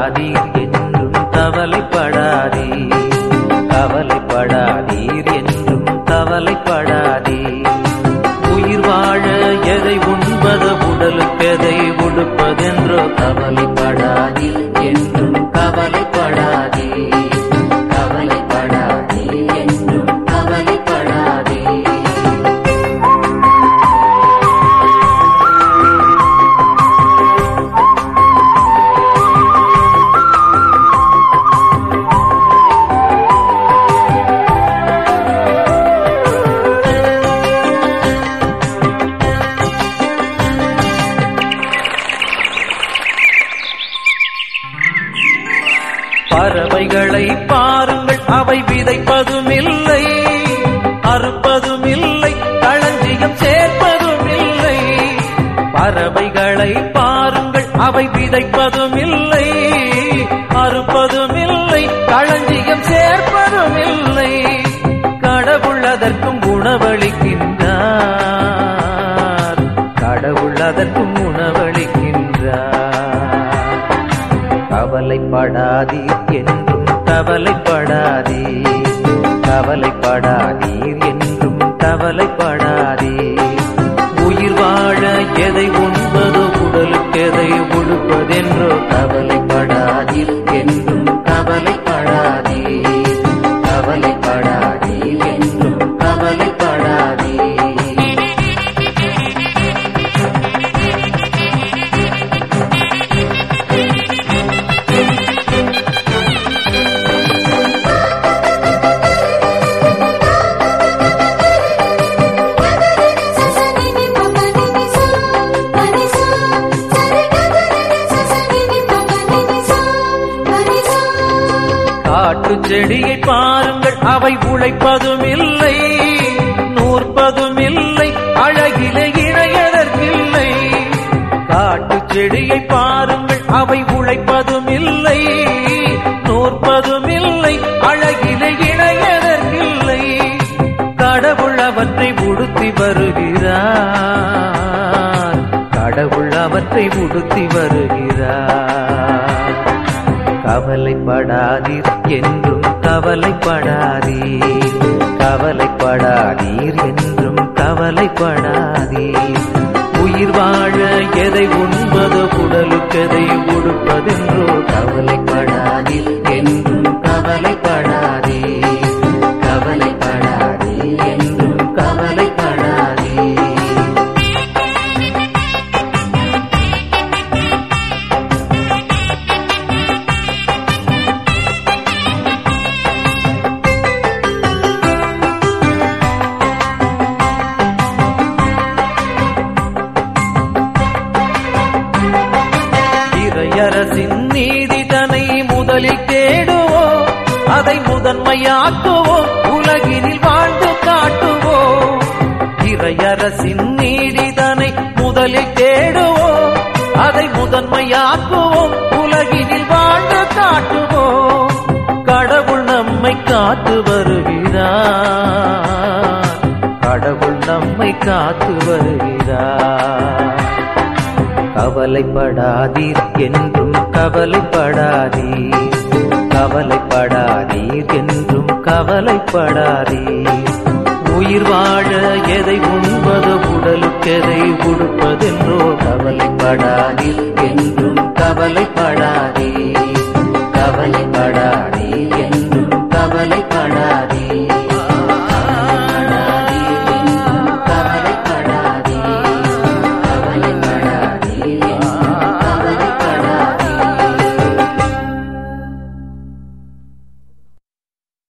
கவலைப்படாதீர் என்றும் கவலைப்படாதீர் கவலைப்படாதீர் என்றும் கவலைப்படாதீர் உயிர் வாழ எதை உண்பது உடலுக்கெதை உடுப்பதென்றோ கவலைப்படாதீர் என்றும் கவலைப்படாதீர் கவலைப்படாதீர் என்றும் கவலைப்படாதீர் பறவைகளை பாருங்கள் அவை விதைப்பதும் இல்லை அறுப்பதும் இல்லை களஞ்சியம் சேர்ப்பதும் இல்லை பறவைகளை பாருங்கள் அவை விதைப்பதும் இல்லை அறுப்பதும் இல்லை களஞ்சியம் சேர்ப்பதும் இல்லை கடவுள் அதற்கும் உணவளிக்கின்றார் கடவுள் அதற்கும் உணவளிக்கின்றார் கவலைப்படாதீர் என்றும் கவலைப்படாதீர் கவலைப்படாதீர் என்றும் கவலைப்படாதீர் உயிர் வாழ எதை உண்பதோ உடலுக்கு எதை உடுப்பதென்றோ கவலைப்படாதீர் என்றும் கவலைப்படாதீர் கவலைப்படாதீர் என்றும் கவலைப்படாதீர் காட்டு செடியை பாருங்கள் அவை உழைப்பதும் இல்லை நூற்பதும் இல்லை அழகிலே இணையதற்கில்லை காட்டு செடியை பாருங்கள் அவை உழைப்பதும் இல்லை நூற்பதும் இல்லை அழகிலே இணையதற்கில்லை கடவுள் அவற்றை உடுத்தி வருகிறார் கடவுள் அவற்றை உடுத்தி வருகிறார் கவலைப்படாதீர் என்றும் கவலைப்படாதீர் கவலைப்படாதீர் என்றும் கவலைப்படாதீர் உயிர் வாழ எதை உண்பது உடலுக்கெதை உடுப்பதென்றோ கவலைப்படாதீர் என்றும் கவலைப்படாதீர் கவலைப்படாதீர் என்றும் கவலைப்படாதீர் இறையரசின் நீதி தனை முதலில் தேடுவோம் அதை முதன்மையாக்குவோம் உலகினில் வாழ்ந்து காட்டுவோம் இறையரசின் நீதி தனை முதலில் தேடுவோம் அதை முதன்மையாக்குவோம் உலகினில் வாழ்ந்து காட்டுவோம் கடவுள் நம்மை காத்து வருகிறார் கடவுள் நம்மை காத்து வருகிறார் கவலைப்படாதீர் என்றும் கவலைப்படாதீர் கவலைப்படாதீர் என்றும் கவலைப்படாதீர் உயிர் வாழ எதை உண்பது உடலுக்கெதை உடுப்பதென்றோ கவலைப்படாதீர் என்றும் கவலை